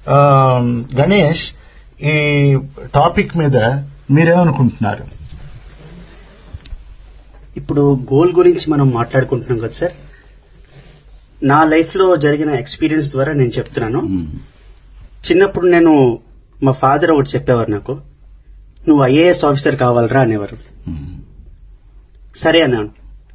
ఆ, గణేష్ ఈ టాపిక్ మీద మీరేమనుకుంటున్నారు ఇప్పుడు గోల్ గురించి మనం మాట్లాడుకుంటున్నాం కదా సార్ నా లైఫ్ లో జరిగిన ఎక్స్పీరియన్స్ ద్వారా నేను చెప్తున్నాను చిన్నప్పుడు నేను మా ఫాదర్ ఒకటి చెప్పేవారు నాకు నువ్వు ఐఏఎస్ ఆఫీసర్ కావాలరా అనేవారు సరే అన్నాను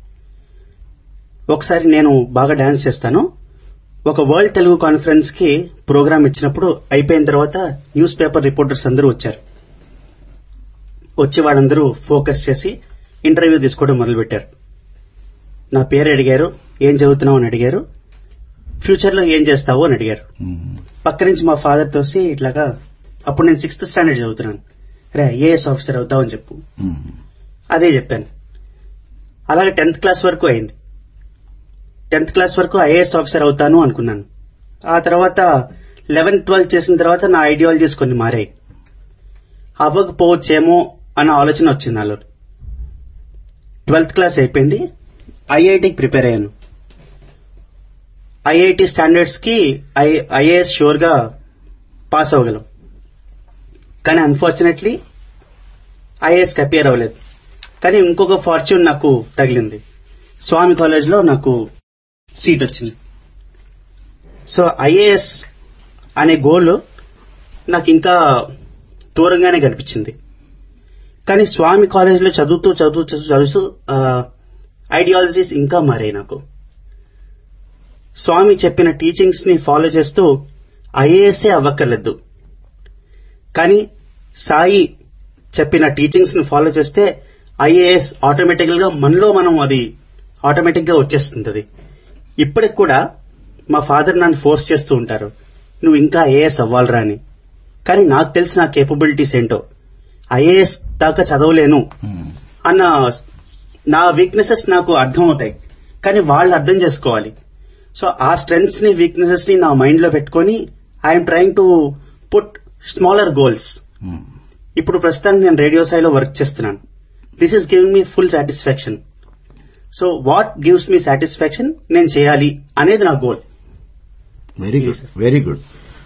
ఒకసారి నేను బాగా డాన్స్ చేస్తాను ఒక వరల్డ్ తెలుగు కాన్ఫరెన్స్ కి ప్రోగ్రామ్ ఇచ్చినప్పుడు అయిపోయిన తర్వాత న్యూస్ పేపర్ రిపోర్టర్స్ అందరూ వచ్చారు వచ్చి వాళ్ళందరూ ఫోకస్ చేసి ఇంటర్వ్యూ తీసుకోవడం మొదలుపెట్టారు నా పేరు అడిగారు ఏం చదువుతున్నావు అని అడిగారు ఫ్యూచర్ లో ఏం చేస్తావు అని అడిగారు పక్క నుంచి మా ఫాదర్ తోసి ఇట్లాగా అప్పుడు నేను సిక్స్త్ స్టాండర్డ్ చదువుతున్నాను రే ఐఏఎస్ ఆఫీసర్ అవుతావని చెప్పు అదే చెప్పాను అలాగే టెన్త్ క్లాస్ వరకు అయింది టెన్త్ క్లాస్ వరకు ఐఏఎస్ ఆఫీసర్ అవుతాను అనుకున్నాను ఆ తర్వాత లెవెన్త్ ట్వెల్త్ చేసిన తర్వాత నా ఐడియాలజీస్ కొన్ని మారాయి అవ్వకపోవచ్చేమో అన్న ఆలోచన వచ్చింది నాలో ట్వెల్త్ క్లాస్ అయిపోయింది ఐఐటికి ప్రిపేర్ అయ్యాను ఐఐటి స్టాండర్డ్స్ కి ఐఏఎస్ షూర్ గా పాస్ అవ్వగలం కానీ అన్ఫార్చునేట్లీ ఐఏఎస్ కి అపియర్ అవ్వలేదు కానీ ఇంకొక ఫార్చ్యూన్ నాకు తగిలింది స్వామి కాలేజ్ లో నాకు సీట్ వచ్చింది సో ఐఏఎస్ అనే గోల్ నాకు ఇంకా దూరంగానే కనిపించింది కానీ స్వామి కాలేజీలో చదువుతూ చదువుతూ చదువుతూ చదువుతూ ఐడియాలజీస్ ఇంకా మారాయి నాకు స్వామి చెప్పిన టీచింగ్స్ ని ఫాలో చేస్తూ ఐఏఎస్ఏ అవ్వక్కర్లేదు కానీ సాయి చెప్పిన టీచింగ్స్ ని ఫాలో చేస్తే ఐఏఎస్ ఆటోమేటికల్ గా మనలో మనం అది ఆటోమేటిక్ గా వచ్చేస్తుంది అది ఇప్పటికి కూడా మా ఫాదర్ నన్ను ఫోర్స్ చేస్తూ ఉంటారు నువ్వు ఇంకా ఐఏఎస్ అవ్వాలరా అని కానీ నాకు తెలిసి నా కేపబిలిటీస్ ఏంటో ఐఏఎస్ దాకా చదవలేను అన్న నా వీక్నెసెస్ నాకు అర్థం అవుతాయి కానీ వాళ్ళు అర్థం చేసుకోవాలి సో ఆ స్ట్రెంగ్స్ ని వీక్నెసెస్ ని నా మైండ్ లో పెట్టుకొని I'm trying to put smaller goals ఇప్పుడు ప్రస్తుతానికి నేను రేడియో స్థాయిలో వర్క్ చేస్తున్నాను this is giving me full satisfaction so what gives me satisfaction నేను చేయాలి అనేది నా goal very good very good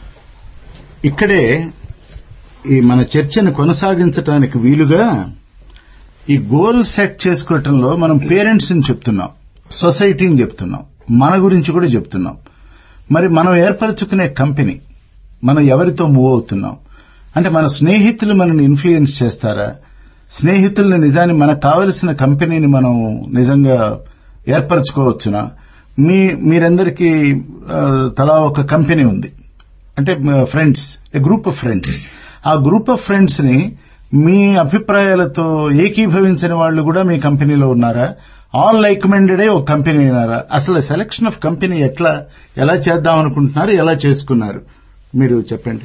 ఇక్కడే ఈ మన చర్చను కొనసాగించడానికి వీలుగా ఈ గోల్ సెట్ చేసుకోవటంలో మనం పేరెంట్స్ ని చెప్తున్నాం సొసైటీని చెప్తున్నాం మన గురించి కూడా చెప్తున్నాం మరి మనం ఏర్పరచుకునే కంపెనీ మనం ఎవరితో మూవ్ అవుతున్నాం అంటే మన స్నేహితులు మనల్ని ఇన్ఫ్లుయెన్స్ చేస్తారా స్నేహితుల్ని నిజాన్ని మనకు కావలసిన కంపెనీని మనం నిజంగా ఏర్పరచుకోవచ్చునా మీ మీరందరికీ ఆ, తలా ఒక కంపెనీ ఉంది అంటే friends a group of friends ఆ గ్రూప్ ఆఫ్ ఫ్రెండ్స్ ని మీ అభిప్రాయాలతో ఏకీభవించిన వాళ్ళు కూడా మీ కంపెనీలో ఉన్నారా ఆల్ లైక్ మైండెడే ఒక కంపెనీ అయినారా అసలు సెలక్షన్ ఆఫ్ కంపెనీ ఎట్లా ఎలా చేద్దాం అనుకుంటున్నారు ఎలా చేసుకున్నారు మీరు చెప్పండి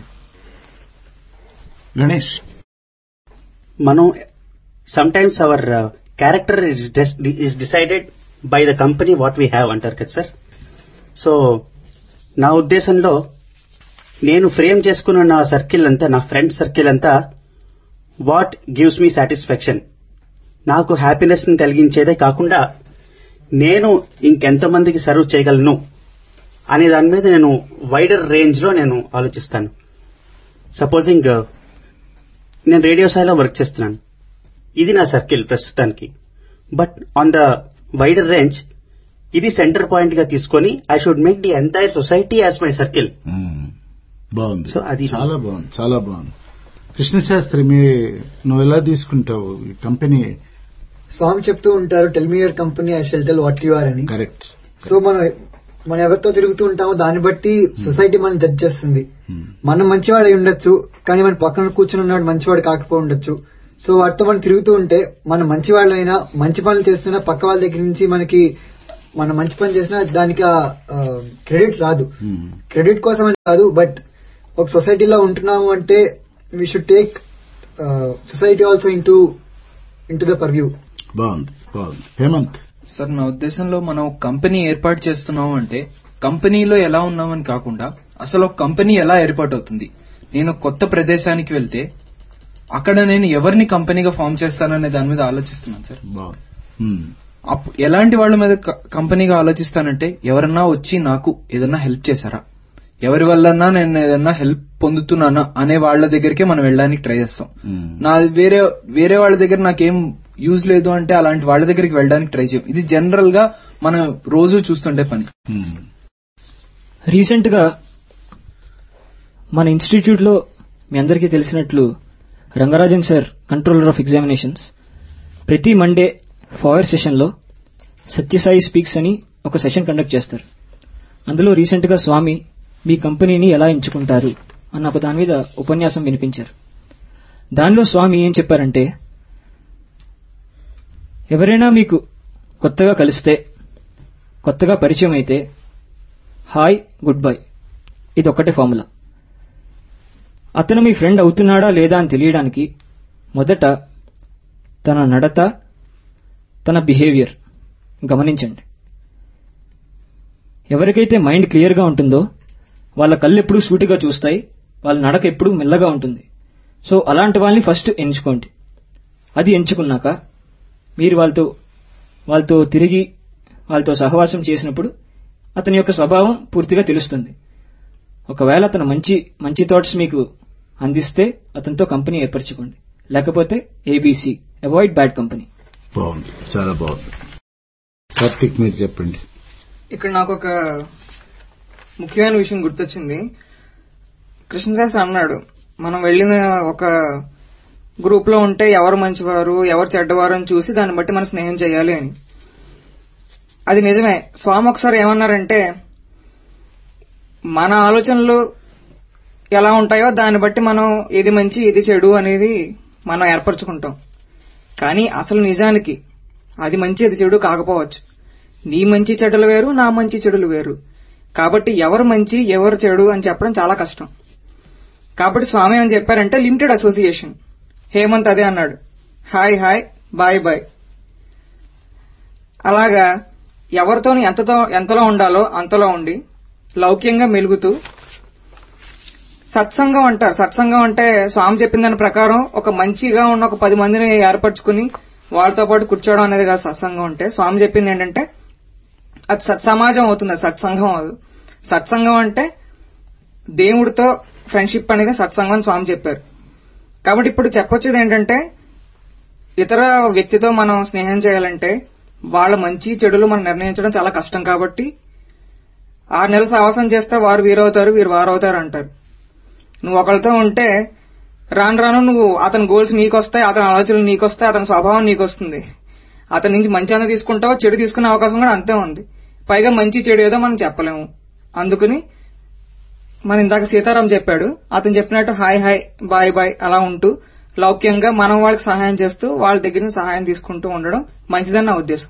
గణేష్ మనం some times our character is decided by the company what we have అంటారు కదా సార్ సో నా ఉద్దేశంలో నేను ఫ్రేమ్ చేసుకున్న నా సర్కిల్ అంతా నా ఫ్రెండ్ సర్కిల్ అంతా వాట్ గివ్స్ మీ సాటిస్ఫాక్షన్ నాకు హ్యాపీనెస్ ని కలిగించేదే కాకుండా నేను ఇంకెంతమందికి సర్వ్ చేయగలను అనే దాని మీద నేను వైడర్ రేంజ్ లో నేను ఆలోచిస్తాను సపోజింగ్ నేను రేడియో స్థాయిలో వర్క్ చేస్తున్నాను ఇది నా సర్కిల్ ప్రస్తుతానికి but on the wider range ఇది సెంటర్ పాయింట్ గా తీసుకొని I should make the entire society as my circle hmm. బాగుంది సో అది చాలా బాగుంది చాలా బాగుంది కృష్ణశాస్త్రి మీ నువ్వు ఎలా తీసుకుంటావు ఈ కంపెనీ స్వామి చెప్తూ ఉంటారు tell me your company I shall tell what you are అని కరెక్ట్ సో మనం మనం ఎవరితో తిరుగుతూ ఉంటామో దాన్ని బట్టి సొసైటీ మనం జడ్జ్ చేస్తుంది మనం మంచివాడు అయి ఉండొచ్చు కానీ మన పక్కన కూర్చుని ఉన్నవాడు మంచివాడు కాకపోయి ఉండొచ్చు సో వాటితో మనం తిరుగుతూ ఉంటే మనం మంచివాళ్ళైనా మంచి పనులు చేస్తున్నా పక్క వాళ్ళ దగ్గర నుంచి మనకి మనం మంచి పని చేసినా దానికి క్రెడిట్ రాదు క్రెడిట్ కోసం అని కాదు బట్ ఒక సొసైటీలో ఉంటున్నాము అంటే we should take society also into into the purview బాగుంది బాగుంది హేమంత్ సార్ నా ఉద్దేశంలో మనం ఒక కంపెనీ ఏర్పాటు చేస్తున్నాం అంటే కంపెనీలో ఎలా ఉన్నామని కాకుండా అసలు ఒక కంపెనీ ఎలా ఏర్పాటు అవుతుంది నేను కొత్త ప్రదేశానికి వెళ్తే అక్కడ నేను ఎవరిని కంపెనీగా ఫామ్ చేస్తాననే దాని మీద ఆలోచిస్తున్నాను సార్ బాగుంది మ్మ్. అప్పు- ఎలాంటి వాళ్ళ మీద క- కంపెనీగా ఆలోచిస్తానంటే ఎవరన్నా వచ్చి నాకు ఏదన్నా హెల్ప్ చేశారా ఎవరి వల్లన్నా నేను ఏదన్నా హెల్ప్ పొందుతున్నానా అనే వాళ్ళ దగ్గరికే మనం వెళ్ళడానికి ట్రై చేస్తాం మ్మ్. నా వేరే వేరే వాళ్ళ దగ్గర నాకేం యూజ్ లేదు అంటే అలాంటి వాళ్ళ దగ్గరికి వెళ్ళడానికి ట్రై చేయం ఇది జనరల్ గా మనం రోజు చూస్తుండే పని మ్మ్. రీసెంట్ గా మన ఇన్స్టిట్యూట్ లో మీ అందరికీ తెలిసినట్లు Rangarajan sir controller of examinations ప్రతి మండే ఫాయర్ సెషన్ లో సత్యసాయి స్పీక్స్ అని ఒక సెషన్ కండక్ట్ చేస్తారు అందులో రీసెంట్ గా స్వామి మీ కంపెనీని ఎలా ఎంచుకుంటారు అన్న ఒక దాని మీద ఉపన్యాసం వినిపించారు దానిలో స్వామి ఏం చెప్పారంటే ఎవరైనా మీకు కొత్తగా కలిస్తే కొత్తగా పరిచయం అయితే హాయ్ గుడ్ బై ఇది ఒక్కటే ఫార్ములా అతను మీ ఫ్రెండ్ అవుతున్నాడా లేదా అని తెలియడానికి మొదట తన నడత తన బిహేవియర్ గమనించండి ఎవరికైతే మైండ్ క్లియర్గా ఉంటుందో వాళ్ళ కళ్ళు ఎప్పుడూ సూటిగా చూస్తాయి వాళ్ళ నడక ఎప్పుడూ మెల్లగా ఉంటుంది సో అలాంటి వాళ్ళని ఫస్ట్ ఎంచుకోండి అది ఎంచుకున్నాక మీరు వాళ్ళతో వాళ్ళతో తిరిగి వాళ్ళతో సహవాసం చేసినప్పుడు అతని యొక్క స్వభావం పూర్తిగా తెలుస్తుంది ఒకవేళ అతను మంచి మంచి థాట్స్ మీకు అందిస్తే అతనితో కంపెనీ ఏర్పరచుకోండి లేకపోతే ఏబీసీ అవాయిడ్ బ్యాడ్ కంపెనీ బాగుంది చాలా బాగుంది కార్తిక్ మీరు చెప్పండి ఇక్కడ నాకు ఒక ముఖ్యమైన విషయం గుర్తొచ్చింది కృష్ణశాస్త్రి అన్నాడు మనం వెళ్ళిన ఒక గ్రూప్ లో ఉంటే ఎవరు మంచివారు ఎవరు చెడ్డవారు అని చూసి దాన్ని బట్టి మనం స్నేహం చేయాలి అని అది నిజమే స్వామి ఒకసారి ఏమన్నారంటే మన ఆలోచనలు ఎలా ఉంటాయో దాన్ని బట్టి మనం ఏది మంచి ఏది చెడు అనేది మనం ఏర్పరచుకుంటాం కానీ అసలు నిజానికి అది మంచి అది చెడు కాకపోవచ్చు నీ మంచి చెడులు వేరు నా మంచి చెడులు వేరు కాబట్టి ఎవరు మంచి ఎవరు చెడు అని చెప్పడం చాలా కష్టం కాబట్టి స్వామి ఏమని చెప్పారంటే లిమిటెడ్ అసోసియేషన్ హేమంత్ అదే అన్నాడు హాయ్ హాయ్ బాయ్ బాయ్ అలాగా ఎవరితో ఎంతతో ఎంతలో ఉండాలో అంతలో ఉండి లౌక్యంగా మెలుగుతూ సత్సంగం అంటారు సత్సంగం అంటే స్వామి చెప్పిన దాని ప్రకారం ఒక మంచిగా ఉన్న ఒక పది మందిని ఏర్పరచుకుని వాళ్ళతో పాటు కూర్చోవడం అనేది కాదు సత్సంగం అంటే స్వామి చెప్పింది ఏంటంటే అది సత్సమాజం అవుతుంది అది సత్సంగం అవ్వదు సత్సంగం అంటే దేవుడితో ఫ్రెండ్షిప్ అనేది సత్సంగం అని స్వామి చెప్పారు కాబట్టి ఇప్పుడు చెప్పొచ్చేది ఏంటంటే ఇతర వ్యక్తితో మనం స్నేహం చేయాలంటే వాళ్ళ మంచి చెడులు మనం నిర్ణయించడం చాలా కష్టం కాబట్టి ఆరు నెలలు సావాసం చేస్తే వారు వీరవుతారు వీరు వారవుతారు అంటారు నువ్వు ఒకరితో ఉంటే రాను రాను నువ్వు అతని గోల్స్ నీకొస్తాయి అతని ఆలోచనలు నీకొస్తాయి అతని స్వభావం నీకొస్తుంది అతని నుంచి మంచి అన్న తీసుకుంటావు చెడు తీసుకునే అవకాశం కూడా అంతే ఉంది పైగా మంచి చెడు ఏదో మనం చెప్పలేము అందుకని మన ఇందాక సీతారాం చెప్పాడు అతను చెప్పినట్టు హాయ్ హాయ్ బాయ్ బాయ్ అలా ఉంటూ లౌక్యంగా మనం వాళ్ళకి సహాయం చేస్తూ వాళ్ళ దగ్గర నుంచి సహాయం తీసుకుంటూ ఉండడం మంచిదని నా ఉద్దేశం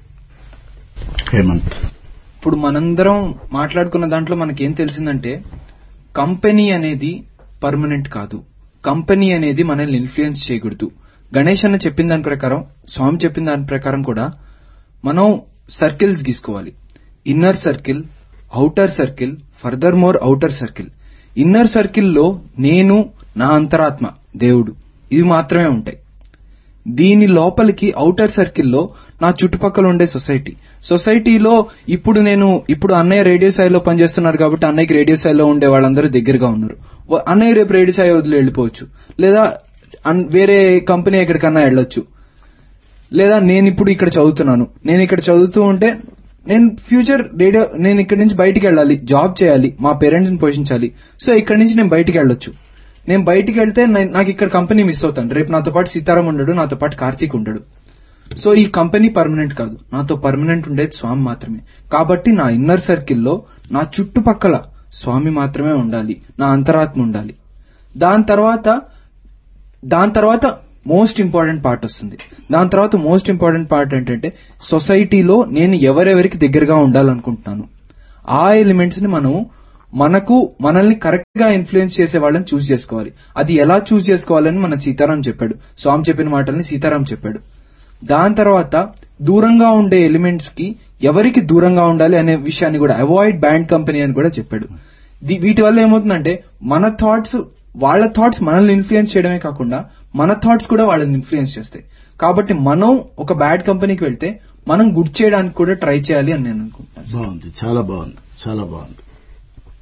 హేమంత్ ఇప్పుడు మనందరం మాట్లాడుకున్న దాంట్లో మనకేం తెలిసిందంటే కంపెనీ అనేది పర్మనెంట్ కాదు కంపెనీ అనేది మనల్ని ఇన్ఫ్లుయెన్స్ చేయకూడదు గణేష్ అన్న చెప్పిన దాని ప్రకారం స్వామి చెప్పిన దాని ప్రకారం కూడా మనం సర్కిల్స్ గీసుకోవాలి inner circle outer circle further more outer circle inner సర్కిల్లో నేను నా అంతరాత్మ దేవుడు ఇవి మాత్రమే ఉంటాయి దీని లోపలికి అవుటర్ సర్కిల్లో నా చుట్టుపక్కల ఉండే సొసైటీ సొసైటీలో ఇప్పుడు నేను ఇప్పుడు అన్నయ్య రేడియో స్థాయిలో పనిచేస్తున్నారు కాబట్టి అన్నయ్యకి రేడియో స్థాయిలో ఉండే వాళ్ళందరూ దగ్గరగా ఉన్నారు వ- అన్నయ్య రేపు రేడియో స్థాయి వదిలి వెళ్ళిపోవచ్చు లేదా అన్- వేరే కంపెనీ ఎక్కడికన్నా వెళ్ళొచ్చు లేదా నేను ఇప్పుడు ఇక్కడ చదువుతున్నాను నేను ఇక్కడ చదువుతూ ఉంటే నేను ఫ్యూచర్ రేడియో నేను ఇక్కడ నుంచి బయటికి వెళ్ళాలి జాబ్ చేయాలి మా పేరెంట్స్ ని పోషించాలి సో ఇక్కడ నుంచి నేను బయటికి వెళ్ళొచ్చు నేను బయటికి వెళ్తే నే- నాకు ఇక్కడ కంపెనీ మిస్ అవుతాను రేపు నాతో పాటు సీతారాం ఉండడు నాతో పాటు కార్తీక్ ఉండడు సో ఈ కంపెనీ పర్మనెంట్ కాదు నాతో పర్మనెంట్ ఉండేది స్వామి మాత్రమే కాబట్టి నా ఇన్నర్ సర్కిల్లో నా చుట్టుపక్కల స్వామి మాత్రమే ఉండాలి నా అంతరాత్మ ఉండాలి దాని తర్వాత దాని తర్వాత మోస్ట్ ఇంపార్టెంట్ పార్ట్ వస్తుంది దాని తర్వాత మోస్ట్ ఇంపార్టెంట్ పార్ట్ ఏంటంటే సొసైటీలో నేను ఎవరెవరికి దగ్గరగా ఉండాలనుకుంటున్నాను ఆ ఎలిమెంట్స్ ని మనం మనకు మనల్ని కరెక్ట్ గా ఇన్ఫ్లుయెన్స్ చేసే వాళ్ళని చూస్ చేసుకోవాలి అది ఎలా చూస్ చేసుకోవాలని మన సీతారాం చెప్పాడు స్వామి చెప్పిన మాటల్ని సీతారాం చెప్పాడు దాని తర్వాత దూరంగా ఉండే ఎలిమెంట్స్ కి ఎవరికి దూరంగా ఉండాలి అనే విషయాన్ని కూడా అవాయిడ్ బ్యాండ్ కంపెనీ అని కూడా చెప్పాడు ది- వీటి వల్ల ఏమవుతుందంటే మన థాట్స్ వాళ్ళ థాట్స్ మనల్ని ఇన్ఫ్లుయెన్స్ చేయడమే కాకుండా మన థాట్స్ కూడా వాళ్ళని ఇన్ఫ్లుయెన్స్ చేస్తాయి కాబట్టి మనం ఒక బ్యాడ్ కంపెనీకి వెళ్తే మనం గుడ్ చేయడానికి కూడా ట్రై చేయాలి అని నేను అనుకుంటున్నాను బాగుంది చాలా బాగుంది చాలా బాగుంది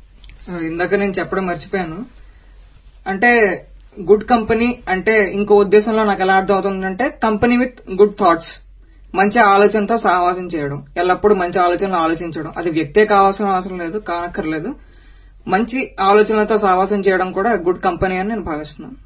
ఇందాక నేను చెప్పడం మర్చిపోయాను అంటే గుడ్ కంపెనీ అంటే ఇంకో ఉద్దేశంలో నాకు ఎలా అర్థం అవుతుందంటే కంపెనీ విత్ గుడ్ థాట్స్ మంచి ఆలోచనతో సహవాసం చేయడం ఎల్లప్పుడూ మంచి ఆలోచనలు ఆలోచించడం అది వ్యక్తే కావాల్సిన అవసరం లేదు కానక్కర్లేదు మంచి ఆలోచనలతో సహవాసం చేయడం కూడా గుడ్ కంపెనీ అని నేను భావిస్తున్నాను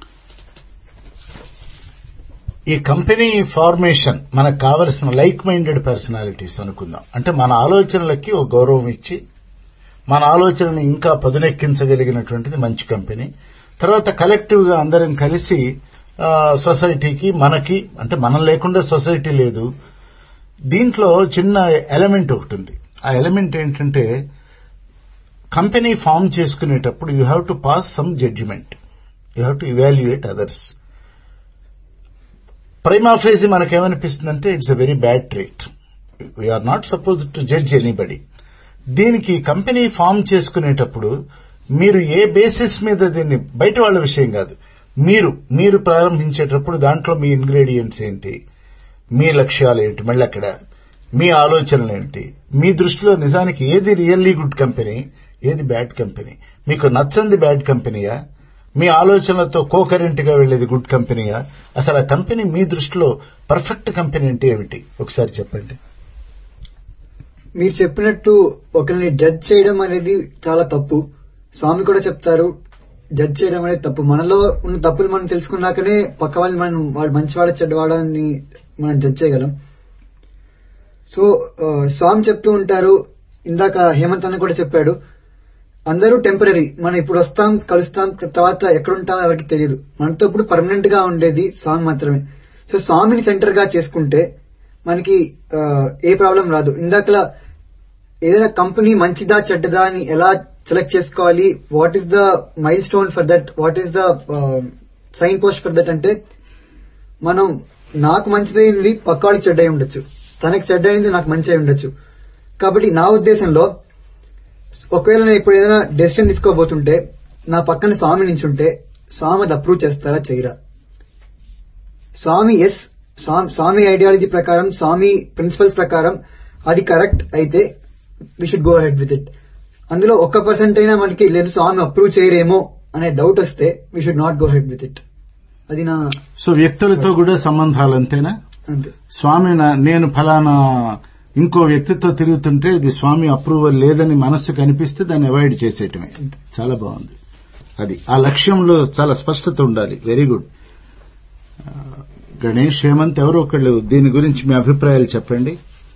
ఈ కంపెనీ ఫార్మేషన్ మనకు కావలసిన లైక్ మైండెడ్ పర్సనాలిటీస్ అనుకుందాం అంటే మన ఆలోచనలకి ఒక గౌరవం ఇచ్చి మన ఆలోచనని ఇంకా పదునెక్కించగలిగినటువంటిది మంచి కంపెనీ తర్వాత కలెక్టివ్ గా అందరం కలిసి ఆ, సొసైటీకి మనకి అంటే మనం లేకుండా సొసైటీ లేదు దీంట్లో చిన్న ఎలిమెంట్ ఒకటి ఉంది ఆ ఎలిమెంట్ ఏంటంటే కంపెనీ ఫామ్ చేసుకునేటప్పుడు you have to pass some judgement you have to evaluate others prima facie మనకేమనిపిస్తుందంటే it's a very bad treat we're not suppose to judge anybody దీనికి కంపెనీ ఫామ్ చేసుకునేటప్పుడు మీరు ఏ బేసిస్ మీద దీన్ని బయట వాళ్ళ విషయం కాదు మీరు మీరు ప్రారంభించేటప్పుడు దాంట్లో మీ ఇంగ్రీడియంట్స్ ఏంటి మీ లక్ష్యాలు ఏంటి మళ్ళీ అక్కడ మీ ఆలోచనలు ఏంటి మీ దృష్టిలో నిజానికి ఏది రియల్లీ గుడ్ కంపెనీ ఏది బ్యాడ్ కంపెనీ మీకు నచ్చంది బ్యాడ్ కంపెనీయా మీ ఆలోచనలతో కోకరెంట్ గా వెళ్లేది గుడ్ కంపెనీయా అసలు ఆ కంపెనీ మీ దృష్టిలో పర్ఫెక్ట్ కంపెనీ అంటే ఏమిటి ఒకసారి చెప్పండి మీరు చెప్పినట్టు ఒకరిని జడ్జ్ చేయడం అనేది చాలా తప్పు స్వామి కూడా చెప్తారు జడ్జ్ చేయడం అనేది తప్పు మనలో ఉన్న తప్పులు మనం తెలుసుకున్నాకనే పక్క వాళ్ళని మనం వాడు మంచివాడ చెడ్డవాడని మనం జడ్జ్ చేయగలం సో ఆ, స్వామి చెప్తూ ఉంటారు ఇందాక హేమంత్ అన్న కూడా చెప్పాడు అందరూ టెంపరీ మనం ఇప్పుడు వస్తాం కలుస్తాం తర్వాత ఎక్కడుంటాం ఎవరికి తెలియదు మనతో ఇప్పుడు పర్మనెంట్ గా ఉండేది స్వామి మాత్రమే సో స్వామిని సెంటర్ గా చేసుకుంటే మనకి ఆ, ఏ ప్రాబ్లం రాదు ఇందాకలా ఏదైనా కంపెనీ మంచిదా చెడ్డదా అని ఎలా సెలెక్ట్ చేసుకోవాలి what is the milestone for that what is the signpost for that అంటే మనం నాకు మంచిదైంది పక్కాడికి చెడ్డ అయి ఉండొచ్చు తనకి చెడ్డ అయింది నాకు మంచి అయి ఉండొచ్చు కాబట్టి నా ఉద్దేశంలో ఒకవేళ నేను ఇప్పుడు ఏదైనా డెసిషన్ తీసుకోబోతుంటే నా పక్కన స్వామి నించుంటే స్వామి అది అప్రూవ్ చేస్తారా చేయరా స్వామి ఎస్ స్వామి ఐడియాలజీ ప్రకారం స్వామి ప్రిన్సిపల్స్ ప్రకారం అది కరెక్ట్ అయితే we should go ahead with it అందులో ఒక్క పర్సెంట్ అయినా మనకి లేదు స్వామి అప్రూవ్ చేయరేమో అనే డౌట్ వస్తే we should not go ahead with it అది నా సో వ్యక్తులతో కూడా సంబంధాలు అంతేనా అంతే స్వామి నా- నేను ఫలానా ఇంకో వ్యక్తితో తిరుగుతుంటే ఇది స్వామి అప్రూవల్ లేదని మనస్సు కనిపిస్తే దాన్ని అవాయిడ్ చేసేయటమే చాలా బాగుంది అది ఆ లక్ష్యంలో చాలా స్పష్టత ఉండాలి వెరీ గుడ్ ఆ, గణేష్ హేమంత్ ఎవరో ఒకళ్ళు దీని గురించి మీ అభిప్రాయాలు చెప్పండి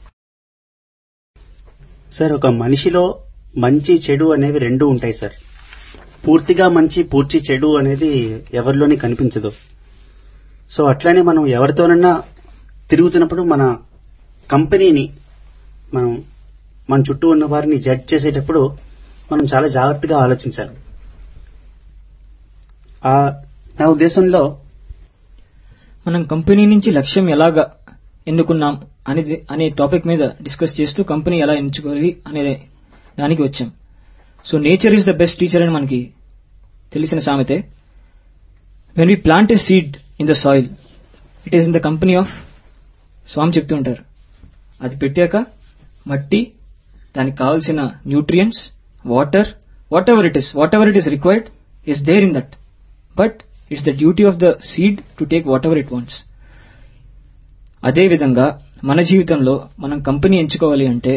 సార్ ఒక మనిషిలో మంచి చెడు అనేవి రెండు ఉంటాయి సార్ పూర్తిగా మంచి పూర్తి చెడు అనేది ఎవరిలోని కనిపించదు సో అట్లానే మనం ఎవరితోనన్నా తిరుగుతున్నప్పుడు మన కంపెనీని మనం మన చుట్టూ ఉన్న వారిని జడ్జ్ చేసేటప్పుడు మనం చాలా జాగ్రత్తగా ఆలోచించాలి ఆ నా ఉద్దేశంలో మనం కంపెనీ నుంచి లక్ష్యం ఎలాగా ఎన్నుకున్నాం అనేది అనే టాపిక్ మీద డిస్కస్ చేస్తూ కంపెనీ ఎలా ఎంచుకోవాలి అనే దానికి వచ్చాం so nature is the best teacher అని మనకి తెలిసిన సామెతే when we plant a seed in the soil it is in the company of Swami చెప్తూ ఉంటారు అది పెట్టాక మట్టి దానికి కావాల్సిన nutrients water whatever it is whatever it is required is there in that but it's the duty of the seed to take whatever it wants అదే విధంగా మన జీవితంలో మనం కంపెనీ ఎంచుకోవాలి అంటే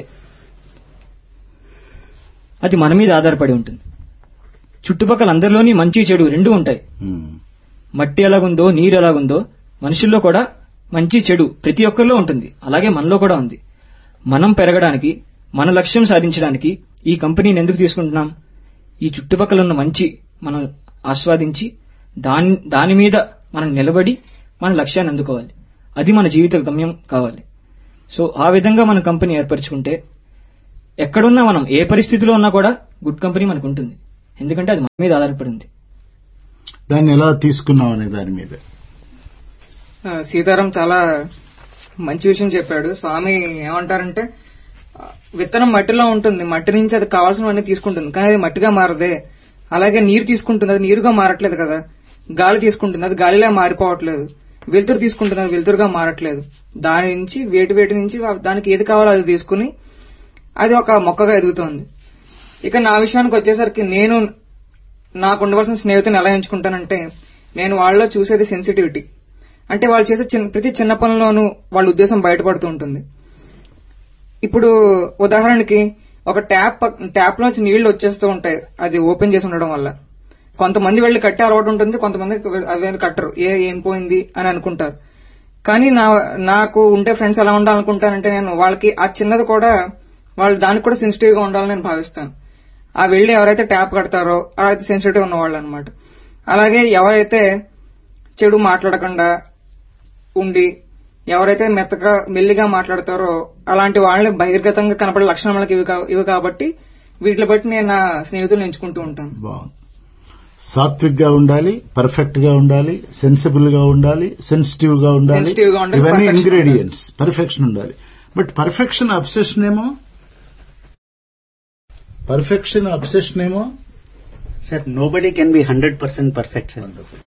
అది మన మీద ఆధారపడి ఉంటుంది చుట్టుపక్కల అందరిలోని మంచి చెడు రెండు ఉంటాయి ఉమ్. మట్టి ఎలాగుందో నీరు ఎలాగుందో మనుషుల్లో కూడా మంచి చెడు ప్రతి ఒక్కరిలో ఉంటుంది అలాగే మనలో కూడా ఉంది మనం పెరగడానికి మన లక్ష్యం సాధించడానికి ఈ కంపెనీని ఎందుకు తీసుకుంటున్నాం ఈ చుట్టుపక్కల ఉన్న మంచి మనం ఆస్వాదించి దాని దాని మీద మనం నిలబడి మన లక్ష్యాన్ని అందుకోవాలి అది మన జీవిత గమ్యం కావాలి సో ఆ విధంగా మన కంపెనీ ఏర్పరచుకుంటే ఎక్కడున్నా మనం ఏ పరిస్థితిలో ఉన్నా కూడా గుడ్ కంపెనీ మనకు ఉంటుంది ఎందుకంటే అది మన మీద ఆధారపడి ఉంది దాన్ని ఎలా తీసుకున్నాం అనే దాని మీద ఆ, సీతారాం చాలా మంచి విషయం చెప్పాడు స్వామి ఏమంటారంటే ఆ, విత్తనం మట్టిలో ఉంటుంది మట్టి నుంచి అది కావాల్సినవన్నీ తీసుకుంటుంది కానీ అది మట్టిగా మారదే అలాగే నీరు తీసుకుంటుంది అది నీరుగా మారట్లేదు కదా గాలి తీసుకుంటుంది అది గాలిలా మారిపోవట్లేదు వెలుతురు తీసుకుంటుంది అది వెలుతురుగా మారట్లేదు దాని నుంచి వేటి వేటి నుంచి వా- దానికి ఏది కావాలో అది తీసుకుని అది ఒక మొక్కగా ఎదుగుతోంది ఇక నా విషయానికి వచ్చేసరికి నేను నాకు ఉండవలసిన స్నేహితుని ఎలా ఎంచుకుంటానంటే నేను వాళ్ళలో చూసేది సెన్సిటివిటీ అంటే వాళ్ళు చేసే చిన్న- ప్రతి చిన్న పనిలోనూ వాళ్ళ ఉద్దేశం బయటపడుతూ ఉంటుంది ఇప్పుడు ఉదాహరణకి ఒక ట్యాప్ పక్- ట్యాప్ లోంచి నీళ్లు వచ్చేస్తూ ఉంటాయి అది ఓపెన్ చేసి ఉండడం వల్ల కొంతమంది వెళ్ళి కట్టే అలవాటు ఉంటుంది కొంతమంది అవి కట్టరు ఏ ఏం పోయింది అని అనుకుంటారు కానీ నా నాకు ఉండే ఫ్రెండ్స్ ఎలా ఉండాలనుకుంటానంటే నేను వాళ్ళకి ఆ చిన్నది కూడా వాళ్ళు దానికి కూడా సెన్సిటివ్ గా ఉండాలని నేను భావిస్తాను ఆ వెళ్ళి ఎవరైతే ట్యాప్ కడతారో అలాంటి సెన్సిటివ్ ఉన్న వాళ్ళు అనమాట అలాగే ఎవరైతే చెడు మాట్లాడకుండా ఉండి ఎవరైతే మెత్తగా మెల్లిగా మాట్లాడతారో అలాంటి వాళ్ళని బహిర్గతంగా కనపడే లక్షణాలకి ఇవి కా- ఇవి కాబట్టి వీటిని బట్టి నేను నా స్నేహితులను ఎంచుకుంటూ ఉంటాను బాగుంది సాత్విక్ గా ఉండాలి పర్ఫెక్ట్ గా ఉండాలి సెన్సిబుల్ గా ఉండాలి సెన్సిటివ్ గా ఉండాలి Sensitive గా ఉండాలి, ఇవన్నీ perfection ఇంగ్రీడియంట్స్ పర్ఫెక్షన్ ఉండాలి బట్ పర్ఫెక్షన్ అబ్సెషన్ ఏమో పర్ఫెక్షన్ అబ్సెషన్ ఏమో sir nobody can be hundred percent perfect sir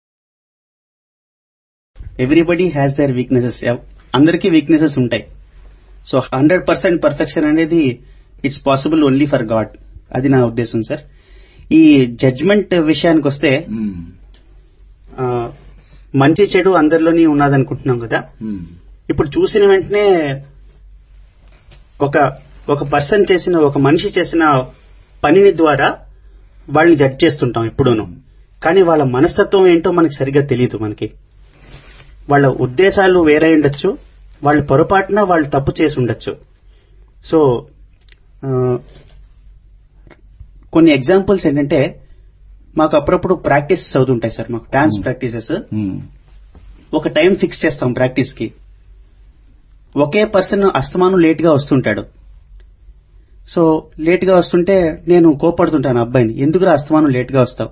everybody has their weaknesses అందరికీ వీక్నెసెస్ ఉంటాయి సో హండ్రెడ్ పర్సెంట్ పర్ఫెక్షన్ అనేది it's possible only for God అది నా ఉద్దేశం sir ఈ జడ్జ్మెంట్ విషయానికి వస్తే ఆ, మంచి చెడు అందరిలోని ఉన్నదనుకుంటున్నాం కదా ఇప్పుడు చూసిన వెంటనే ఒక ఒక పర్సన్ చేసిన ఒక మనిషి చేసిన పనిని ద్వారా వాళ్ళని జడ్జ్ చేస్తుంటాం ఎప్పుడూను కానీ వాళ్ళ మనస్తత్వం ఏంటో మనకి సరిగ్గా తెలియదు మనకి వాళ్ళ ఉద్దేశాలు వేరే ఉండొచ్చు వాళ్ళు పొరపాటున వాళ్ళు తప్పు చేసి ఉండొచ్చు సో ఆ, కొన్ని ఎగ్జాంపుల్స్ ఏంటంటే మాకు అప్పుడప్పుడు ప్రాక్టీసెస్ అవుతుంటాయి సార్ మాకు డాన్స్ ప్రాక్టీసెస్ ఒక టైం ఫిక్స్ చేస్తాం ప్రాక్టీస్ కి ఒకే పర్సన్ అస్తమానం లేట్ గా వస్తుంటాడు సో లేట్ గా వస్తుంటే నేను కోపడుతుంటాను అబ్బాయిని ఎందుకురా అస్తమానం లేట్ గా వస్తావు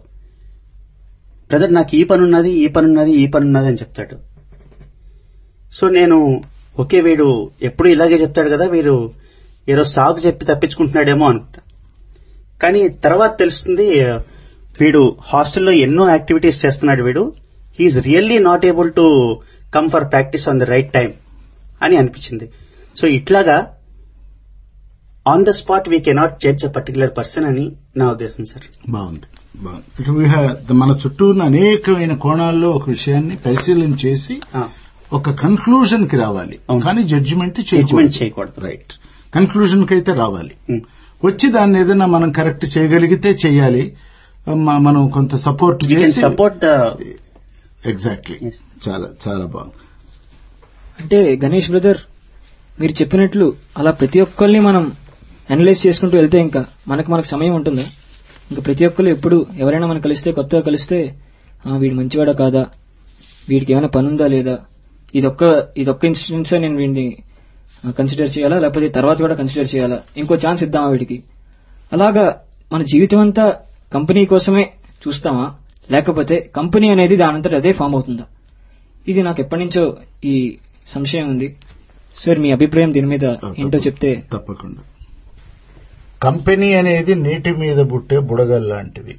బ్రదర్ నాకు ఈ పని ఉన్నది ఈ పని ఉన్నది ఈ పని ఉన్నది అని చెప్తాడు సో నేను ఓకే వీడు ఎప్పుడు ఇలాగే చెప్తాడు కదా వీడు ఏదో సాగు చెప్పి తప్పించుకుంటున్నాడేమో అనుకుంటా కానీ తర్వాత తెలుస్తుంది వీడు హాస్టల్లో ఎన్నో యాక్టివిటీస్ చేస్తున్నాడు వీడు he is really not able to come for practice on the right time అని అనిపించింది సో ఇట్లాగా on the spot we cannot judge a particular person అని నా ఉద్దేశం సార్ బాగుంది బాగుంది ఇటు we have- మన చుట్టూ ఉన్న అనేకమైన కోణాల్లో ఒక విషయాన్ని పరిశీలన చేసి ఒక కన్క్లూజన్ కి రావాలి అవును. కానీ జడ్జిమెంట్ జడ్జ్మెంట్ చేయకూడదు రైట్ కన్క్లూజన్ కి అయితే రావాలి Hmm. వచ్చి దాన్ని ఏదైనా మనం కరెక్ట్ చేయగలిగితే చేయాలి మ- మనం కొంత సపోర్ట్ యూ కెన్ చేసి సపోర్ట్ ద ఎగ్జాక్ట్లీ Yes. చాలా చాలా బాగుంది అంటే గణేష్ బ్రదర్ మీరు చెప్పినట్లు అలా ప్రతి ఒక్కరిని మనం అనలైజ్ చేసుకుంటూ వెళ్తే ఇంకా మనకు మనకు సమయం ఉంటుందా ఇంకా ప్రతి ఒక్కరు ఎప్పుడు ఎవరైనా మనం కలిస్తే కొత్తగా కలిస్తే "ఆ, వీడు మంచివాడా కాదా వీడికి ఏమైనా పని ఉందా లేదా ఇదొక్క ఇదొక్క ఇన్సిడెంట్స్ నేను వీడిని కన్సిడర్ చేయాలా లేకపోతే తర్వాత కూడా కన్సిడర్ చేయాలా ఇంకో ఛాన్స్ ఇద్దామా వీడికి అలాగా మన జీవితం అంతా కంపెనీ కోసమే చూస్తామా లేకపోతే కంపెనీ అనేది దానంతట అదే ఫామ్ అవుతుందా ఇది నాకు ఎప్పటి నుంచో ఈ సంశయం ఉంది సార్ మీ అభిప్రాయం దీని మీద ఏంటో చెప్తే తప్పకుండా కంపెనీ అనేది నీటి మీద పుట్టే బుడగలు లాంటివి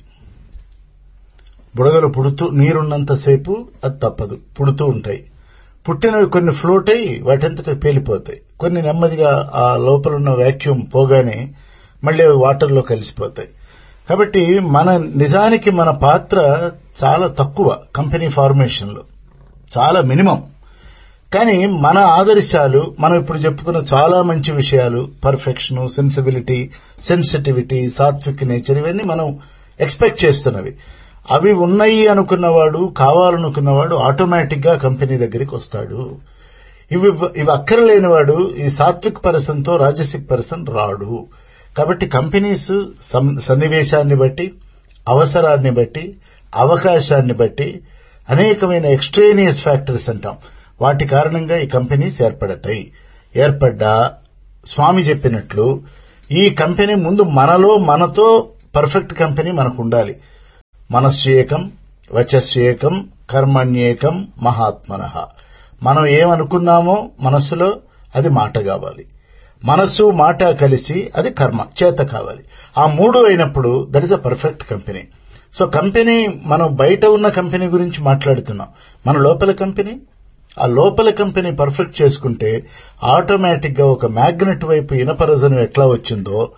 బుడగలు పుడుతూ నీరున్నంతసేపు అది తప్పదు పుడుతూ ఉంటాయి పుట్టినవి కొన్ని ఫ్లోట్ అయి వాటంతట పేలిపోతాయి కొన్ని నెమ్మదిగా ఆ లోపల ఉన్న వ్యాక్యూమ్ పోగానే మళ్ళీ అవి వాటర్లో కలిసిపోతాయి కాబట్టి మన నిజానికి మన పాత్ర చాలా తక్కువ కంపెనీ ఫార్మేషన్ లో చాలా మినిమం కానీ మన ఆదర్శాలు మనం ఇప్పుడు చెప్పుకున్న చాలా మంచి విషయాలు పర్ఫెక్షన్ సెన్సిబిలిటీ సెన్సిటివిటీ సాత్విక్ నేచర్ ఇవన్నీ మనం ఎక్స్పెక్ట్ చేస్తున్నవి అవి ఉన్నాయి అనుకున్నవాడు కావాలనుకున్నవాడు ఆటోమేటిక్ గా కంపెనీ దగ్గరికి వస్తాడు ఇవి ఇవి అక్కరలేనివాడు ఈ సాత్విక్ పర్సన్ తో రాజసిక్ పర్సన్ రాడు కాబట్టి కంపెనీస్ సం- సన్నివేశాన్ని బట్టి అవసరాన్ని బట్టి అవకాశాన్ని బట్టి అనేకమైన ఎక్స్ట్రేనియస్ ఫ్యాక్టర్స్ అంటాం వాటి కారణంగా ఈ కంపెనీస్ ఏర్పడతాయి ఏర్పడ్డా స్వామి చెప్పినట్లు ఈ కంపెనీ ముందు మనలో మనతో పర్ఫెక్ట్ కంపెనీ మనకు ఉండాలి మనస్యేకం వచస్యేకం కర్మణ్యేకం మహాత్మన మనం ఏమనుకున్నామో మనస్సులో అది మాట కావాలి మనస్సు మాట కలిసి అది కర్మ చేత కావాలి ఆ మూడు అయినప్పుడు that is a perfect company so company మనం బయట ఉన్న కంపెనీ గురించి మాట్లాడుతున్నాం మన లోపల కంపెనీ ఆ లోపల కంపెనీ పర్ఫెక్ట్ చేసుకుంటే ఆటోమేటిక్ గా ఒక మ్యాగ్నెట్ వైపు ఇనపరజనం ఎట్లా వచ్చిందో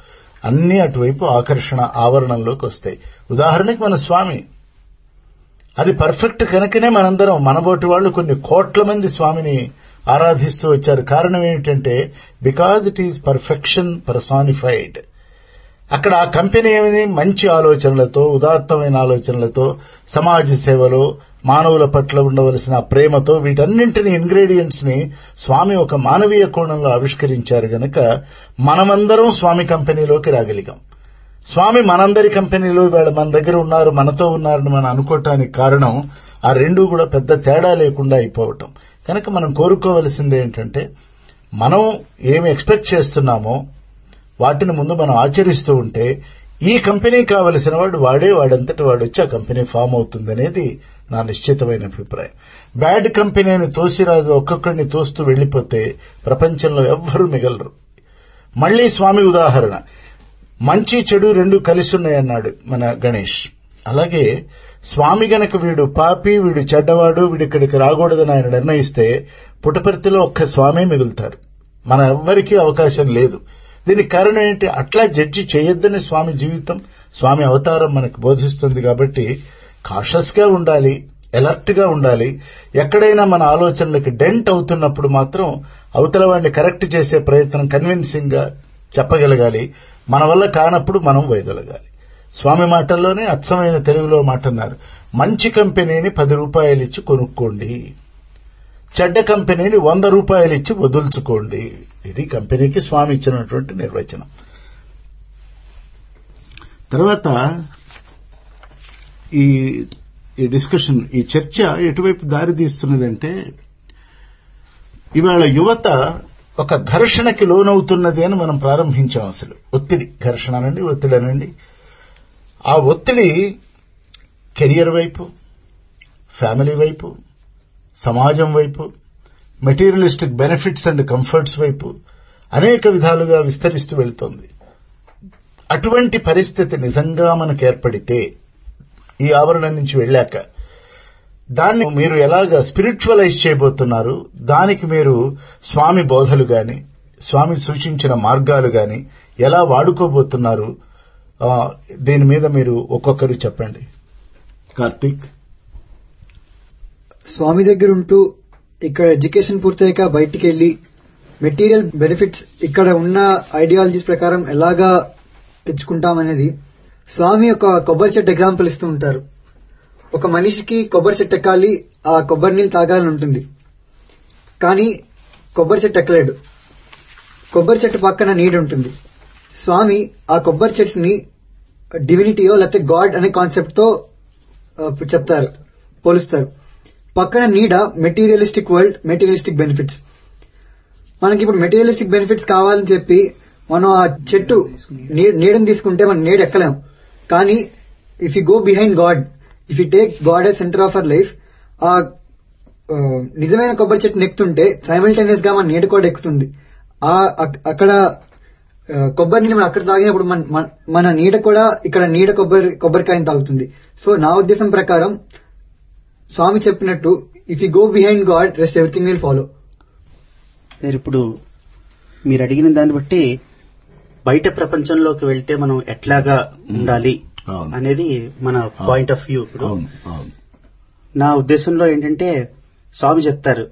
అన్ని అటువైపు ఆకర్షణ ఆవరణంలోకి వస్తాయి ఉదాహరణకి మన స్వామి అది పర్ఫెక్ట్ కనుకనే మనందరం మనబోటి వాళ్ళు కొన్ని కోట్ల మంది స్వామిని ఆరాధిస్తూ వచ్చారు కారణం ఏమిటంటే because it is perfection personified అక్కడ ఆ కంపెనీ ఏమిది మంచి ఆలోచనలతో ఉదాత్తమైన ఆలోచనలతో సమాజ సేవలో మానవుల పట్ల ఉండవలసిన ప్రేమతో వీటన్నింటిని ఇంగ్రీడియంట్స్ ని స్వామి ఒక మానవీయ కోణంలో ఆవిష్కరించారు గనక మనమందరం స్వామి కంపెనీలోకి రాగలిగాం స్వామి మనందరి కంపెనీలో వీళ్ళ మన దగ్గర ఉన్నారు మనతో ఉన్నారని మనం అనుకోవటానికి కారణం ఆ రెండు కూడా పెద్ద తేడా లేకుండా అయిపోవటం కనుక మనం కోరుకోవలసింది ఏంటంటే మనం ఏమి ఎక్స్పెక్ట్ చేస్తున్నామో వాటిని ముందు మనం ఆచరిస్తూ ఉంటే ఈ కంపెనీ కావలసిన వాడు వాడే వాడంతటి వాడు వచ్చి ఆ కంపెనీ ఫామ్ అవుతుందనేది నా నిశ్చితమైన అభిప్రాయం బ్యాడ్ కంపెనీని తోసిరాజు ఒక్కొక్కడిని తోస్తూ వెళ్లిపోతే ప్రపంచంలో ఎవ్వరూ మిగలరు మళ్లీ స్వామి ఉదాహరణ మంచి చెడు రెండు కలిసి ఉన్నాయన్నాడు మన గణేష్ అలాగే స్వామి గనక వీడు పాపి వీడు చెడ్డవాడు వీడు ఇక్కడికి రాకూడదని ఆయన నిర్ణయిస్తే పుటపర్తిలో ఒక్క స్వామే మిగులుతారు మన ఎవ్వరికీ అవకాశం లేదు దీనికి కారణం ఏంటి అట్లా జడ్జి చేయొద్దని స్వామి జీవితం స్వామి అవతారం మనకు బోధిస్తుంది కాబట్టి కాషస్ గా ఉండాలి అలర్ట్ గా ఉండాలి ఎక్కడైనా మన ఆలోచనలకు డెంట్ అవుతున్నప్పుడు మాత్రం అవతల వాడిని కరెక్ట్ చేసే ప్రయత్నం కన్విన్సింగ్ గా చెప్పగలగాలి మన వల్ల కానప్పుడు మనం వైదొలగాలి స్వామి మాటల్లోనే అచ్చమైన తెలుగులో మాట అన్నారు మంచి కంపెనీని పది రూపాయలు ఇచ్చి కొనుక్కోండి చెడ్డ కంపెనీని వంద రూపాయలు ఇచ్చి వదుల్చుకోండి ఇది కంపెనీకి స్వామి ఇచ్చినటువంటి నిర్వచనం తర్వాత ఈ ఈ డిస్కషన్ ఈ చర్చ ఎటువైపు దారి తీస్తున్నదంటే ఇవాళ యువత ఒక ఘర్షణకి లోనవుతున్నది అని మనం ప్రారంభించాం అసలు ఒత్తిడి ఘర్షణ అనండి ఒత్తిడి అనండి ఆ ఒత్తిడి కెరియర్ వైపు ఫ్యామిలీ వైపు సమాజం వైపు మెటీరియలిస్టిక్ బెనిఫిట్స్ అండ్ కంఫర్ట్స్ వైపు అనేక విధాలుగా విస్తరిస్తూ వెళ్తోంది అటువంటి పరిస్థితి నిజంగా మనకు ఏర్పడితే ఈ ఆవరణ నుంచి వెళ్ళాక దాన్ని మీరు ఎలాగ స్పిరిచువలైజ్ చేయబోతున్నారు దానికి మీరు స్వామి బోధలు గాని స్వామి సూచించిన మార్గాలు గాని ఎలా వాడుకోబోతున్నారు ఆ, దీని మీద మీరు ఒక్కొక్కరు చెప్పండి కార్తీక్ స్వామి దగ్గర ఉంటూ ఇక్కడ ఎడ్యుకేషన్ పూర్తయ్యాక బయటికి వెళ్లి మెటీరియల్ బెనిఫిట్స్ ఇక్కడ ఉన్న ఐడియాలజీస్ ప్రకారం ఎలాగా తెచ్చుకుంటామనేది స్వామి ఒక కొబ్బరి చెట్టు ఎగ్జాంపుల్ ఇస్తూ ఉంటారు ఒక మనిషికి కొబ్బరి చెట్టు ఎక్కాలి ఆ కొబ్బరి నీళ్ళు తాగాలని ఉంటుంది కానీ కొబ్బరి చెట్టు ఎక్కలేడు కొబ్బరి చెట్టు పక్కన నీడ ఉంటుంది స్వామి ఆ కొబ్బరి చెట్టుని డివినిటీయో లేకపోతే గాడ్ అనే కాన్సెప్ట్ తో ఆ, చెప్తారు పోలుస్తారు పక్కన నీడ మెటీరియలిస్టిక్ వరల్డ్ మెటీరియలిస్టిక్ బెనిఫిట్స్ మనకి ఇప్పుడు మెటీరియలిస్టిక్ బెనిఫిట్స్ కావాలని చెప్పి మనం ఆ చెట్టు నీ- నీడని తీసుకుంటే మనం నీడ ఎక్కలేం కానీ if you go behind God if you take God as centre of our life ఆ ఆ, నిజమైన కొబ్బరి చెట్టు ఎక్కుతుంటే సైమల్టేనియస్ గా మన నీడ కూడా ఎక్కుతుంది ఆ అక్- అక్కడ ఆ, కొబ్బరి నీళ్ళు మనం అక్కడ తాగినప్పుడు మన మన- మన నీడ కూడా ఇక్కడ నీడ కొబ్బరి కొబ్బరికాయని తాగుతుంది సో నా ఉద్దేశం ప్రకారం స్వామి చెప్పినట్టు if you go behind God rest everything will follow మీరు ఇప్పుడు మీరు అడిగిన దాన్ని బట్టి బయట ప్రపంచంలోకి వెళ్తే మనం ఎట్లాగా ఉండాలి అవును. అనేది మన పాయింట్ ఆఫ్ వ్యూ ఇప్పుడు అవును అవును నా ఉద్దేశంలో ఏంటంటే స్వామి చెప్తారు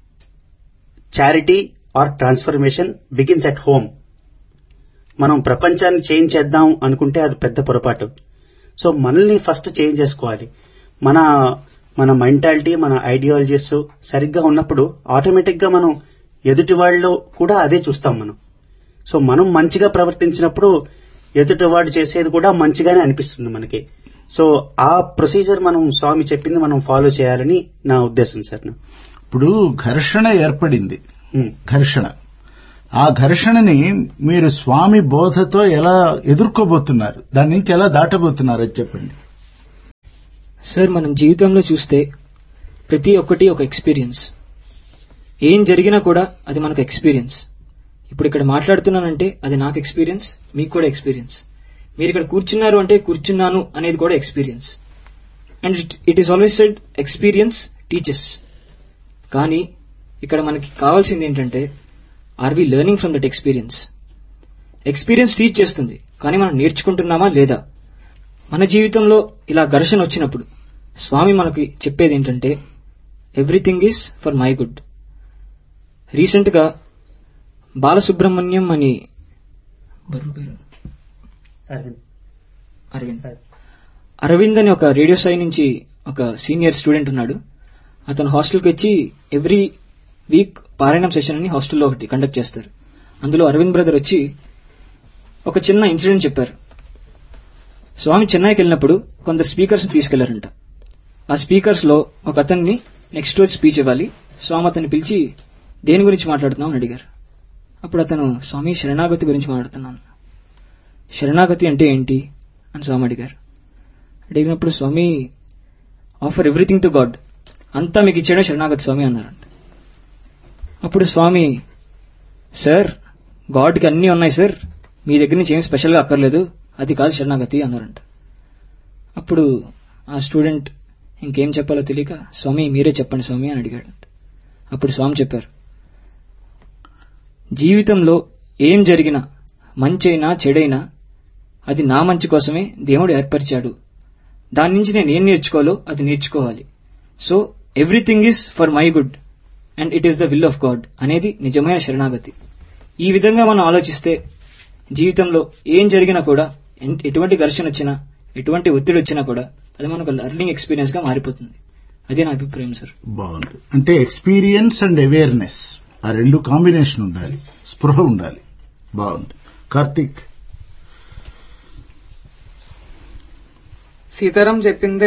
charity or transformation begins at home మనం ప్రపంచాన్ని చేంజ్ చేద్దాం అనుకుంటే అది పెద్ద పొరపాటు సో మనల్ని ఫస్ట్ చేంజ్ చేసుకోవాలి మన మన మెంటాలిటీ మన ఐడియాలజీస్ సరిగ్గా ఉన్నప్పుడు ఆటోమేటిక్ గా మనం ఎదుటి వాళ్ళు కూడా అదే చూస్తాం మనం సో మనం మంచిగా ప్రవర్తించినప్పుడు ఎదుటి వాడు చేసేది కూడా మంచిగానే అనిపిస్తుంది మనకి సో ఆ ప్రొసీజర్ మనం స్వామి చెప్పింది మనం ఫాలో చేయాలని నా ఉద్దేశం సార్ ఇప్పుడు ఘర్షణ ఏర్పడింది ఉమ్. ఘర్షణ ఆ ఘర్షణని మీరు స్వామి బోధతో ఎలా ఎదుర్కోబోతున్నారు దాని నుంచి ఎలా దాటబోతున్నారు అది చెప్పండి సార్ మనం జీవితంలో చూస్తే ప్రతి ఒక్కటి ఒక ఎక్స్పీరియన్స్ ఏం జరిగినా కూడా అది మనకు ఎక్స్పీరియన్స్ ఇప్పుడు ఇక్కడ మాట్లాడుతున్నానంటే అది నాకు ఎక్స్పీరియన్స్ మీకు కూడా ఎక్స్పీరియన్స్ మీరు ఇక్కడ కూర్చున్నారు అంటే కూర్చున్నాను అనేది కూడా experience and it is always said experience teachers కానీ ఇక్కడ మనకి కావాల్సింది ఏంటంటే are we learning from that experience experience teach చేస్తుంది కానీ మనం నేర్చుకుంటున్నామా లేదా మన జీవితంలో ఇలా ఘర్షణ వచ్చినప్పుడు స్వామి మనకి చెప్పేది ఏంటంటే everything is for my good recent గా బాలసుబ్రహ్మణ్యం అని బరువు పేరు అరవింద్ అరవింద్ అరవింద్ అని ఒక రేడియో సాయి నుంచి ఒక సీనియర్ స్టూడెంట్ ఉన్నాడు అతను హాస్టల్కి వచ్చి ఎవ్రీ వీక్ పారాయణం సెషన్ అని హాస్టల్లో ఒకటి కండక్ట్ చేస్తారు అందులో అరవింద్ బ్రదర్ వచ్చి ఒక చిన్న ఇన్సిడెంట్ చెప్పారు స్వామి చెన్నైకి వెళ్ళినప్పుడు కొందరు స్పీకర్స్ తీసుకెళ్లారంట ఆ స్పీకర్స్ లో ఒక అతన్ని నెక్స్ట్ రోజు స్పీచ్ ఇవ్వాలి స్వామి అతన్ని పిలిచి దేని గురించి మాట్లాడుతున్నావు అని అడిగారు అప్పుడు అతను స్వామి శరణాగతి గురించి మాట్లాడుతున్నాను శరణాగతి అంటే ఏంటి అని స్వామి అడిగారు అడిగినప్పుడు Swami offer everything to God అంతా మీకు ఇచ్చేయడం శరణాగతి స్వామి అన్నారంట అప్పుడు స్వామి సార్ గాడ్కి అన్నీ ఉన్నాయి సార్ మీ దగ్గర నుంచి ఏం స్పెషల్గా అక్కర్లేదు అది కాదు శరణాగతి అన్నారంట అప్పుడు ఆ స్టూడెంట్ ఇంకేం చెప్పాలో తెలియక స్వామి మీరే చెప్పండి స్వామి అని అడిగాడు అప్పుడు స్వామి చెప్పారు జీవితంలో ఏం జరిగినా మంచైనా చెడైనా అది నా మంచి కోసమే దేవుడు ఏర్పరిచాడు దాని నుంచి నేను ఏం నేర్చుకోవాలో అది నేర్చుకోవాలి so everything is for my good and it is the will of God అనేది నిజమైన శరణాగతి ఈ విధంగా మనం ఆలోచిస్తే జీవితంలో ఏం జరిగినా కూడా ఎన్- ఎటువంటి ఘర్షణ వచ్చినా ఎటువంటి ఒత్తిడి వచ్చినా కూడా అది మనకు లెర్నింగ్ ఎక్స్పీరియన్స్ గా మారిపోతుంది అదే నా అభిప్రాయం సార్ బాగుంది అంటే ఎక్స్పీరియన్స్ అండ్ అవేర్నెస్ ఆ రెండు కాంబినేషన్ ఉండాలి స్పృహ ఉండాలి బాగుంది కార్తీక్ సీతారాం చెప్పిందే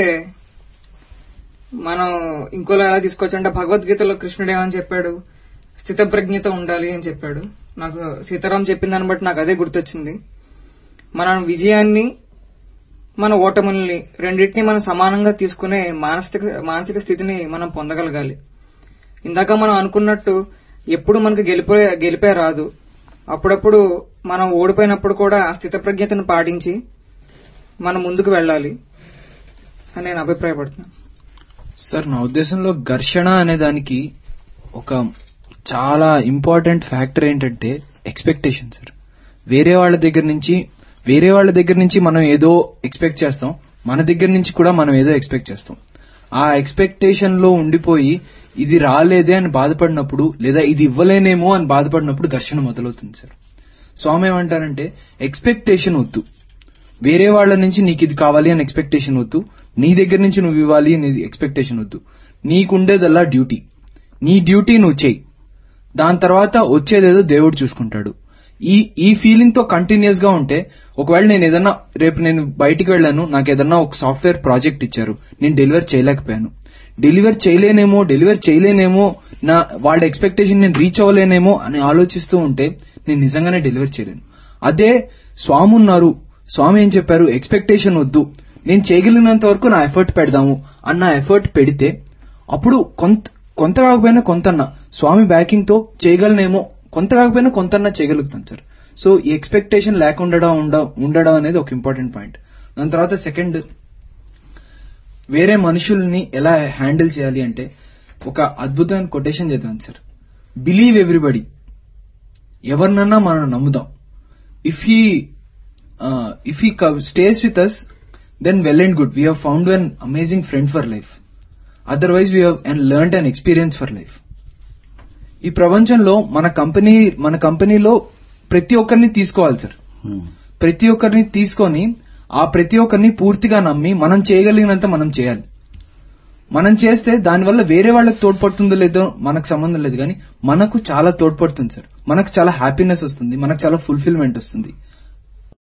మనం ఇంకోలా ఎలా తీసుకోవచ్చు అంటే భగవద్గీతలో కృష్ణుడు ఏమని చెప్పాడు స్థితప్రజ్ఞత ఉండాలి అని చెప్పాడు నాకు సీతారాం చెప్పిన దాన్ని బట్టి నాకు అదే గుర్తొచ్చింది మన విజయాన్ని మన ఓటముల్ని రెండింటిని మనం సమానంగా తీసుకునే మానసిక మానసిక స్థితిని మనం పొందగలగాలి ఇందాక మనం అనుకున్నట్టు ఎప్పుడు మనకు గెలిపే గెలిపే రాదు అప్పుడప్పుడు మనం ఓడిపోయినప్పుడు కూడా ఆ స్థితప్రజ్ఞతను పాటించి మనం ముందుకు వెళ్ళాలి అని నేను అభిప్రాయపడుతున్నాను సార్ నా ఉద్దేశంలో ఘర్షణ అనే దానికి ఒక చాలా ఇంపార్టెంట్ ఫ్యాక్టర్ ఏంటంటే ఎక్స్పెక్టేషన్ సార్ వేరే వాళ్ళ దగ్గర నుంచి వేరే వాళ్ళ దగ్గర నుంచి మనం ఏదో ఎక్స్పెక్ట్ చేస్తాం మన దగ్గర నుంచి కూడా మనం ఏదో ఎక్స్పెక్ట్ చేస్తాం ఆ ఎక్స్పెక్టేషన్ లో ఉండిపోయి ఇది రాలేదే అని బాధపడినప్పుడు లేదా ఇది ఇవ్వలేనేమో అని బాధపడినప్పుడు ఘర్షణ మొదలవుతుంది సార్ స్వామి ఏమంటారంటే ఎక్స్పెక్టేషన్ వద్దు వేరే వాళ్ళ నుంచి నీకు ఇది కావాలి అని ఎక్స్పెక్టేషన్ వద్దు నీ దగ్గర నుంచి నువ్వు ఇవ్వాలి అనేది ఎక్స్పెక్టేషన్ వద్దు నీకుండేదల్లా డ్యూటీ నీ డ్యూటీ నువ్వు చెయ్యి దాని తర్వాత వచ్చేదేదో దేవుడు చూసుకుంటాడు ఈ ఈ ఫీలింగ్ తో కంటిన్యూస్ గా ఉంటే ఒకవేళ నేను ఏదన్నా రేపు నేను బయటికి వెళ్ళాను నాకు ఏదన్నా ఒక సాఫ్ట్వేర్ ప్రాజెక్ట్ ఇచ్చారు నేను డెలివర్ చేయలేకపోయాను డెలివర్ చేయలేనేమో డెలివర్ చేయలేనేమో నా వాళ్ళ ఎక్స్పెక్టేషన్ నేను రీచ్ అవ్వలేనేమో అని ఆలోచిస్తూ ఉంటే నేను నిజంగానే డెలివర్ చేయలేను అదే స్వామి ఉన్నారు స్వామి ఏం చెప్పారు ఎక్స్పెక్టేషన్ వద్దు నేను చేయగలిగినంత వరకు నా ఎఫర్ట్ పెడదాము అన్న ఎఫర్ట్ పెడితే అప్పుడు కొంత కొంత కాకపోయినా కొంతన్న స్వామి బ్యాకింగ్ తో చేయగలనేమో కొంత కాకపోయినా కొంతన్నా చేయగలుగుతాం సార్ సో ఈ ఎక్స్పెక్టేషన్ లేకుండా ఉండ- ఉండడం అనేది ఒక ఇంపార్టెంట్ పాయింట్ దాని తర్వాత సెకండ్ వేరే మనుషుల్ని ఎలా హ్యాండిల్ చేయాలి అంటే ఒక అద్భుతమైన కొటేషన్ చదివాను సార్ బిలీవ్ ఎవ్రీబడి ఎవరినన్నా మనం నమ్ముదాం if he if he stays with us then well and good we have found an amazing friend for life otherwise we have and learn an experience for life ఈ ప్రపంచంలో మన company మన కంపెనీలో ప్రతి ఒక్కరిని తీసుకోవాలి సార్ ప్రతి ఒక్కరిని తీసుకొని ఆ ప్రతి ఒక్కరిని పూర్తిగా నమ్మి మనం చేయగలిగినంత మనం చేయాలి మనం చేస్తే దానివల్ల వేరే వాళ్ళకి తోడ్పడుతుందో లేదో మనకు సంబంధం లేదు కానీ మనకు చాలా తోడ్పడుతుంది సార్ మనకు చాలా హ్యాపీనెస్ వస్తుంది మనకు చాలా ఫుల్ఫిల్మెంట్ వస్తుంది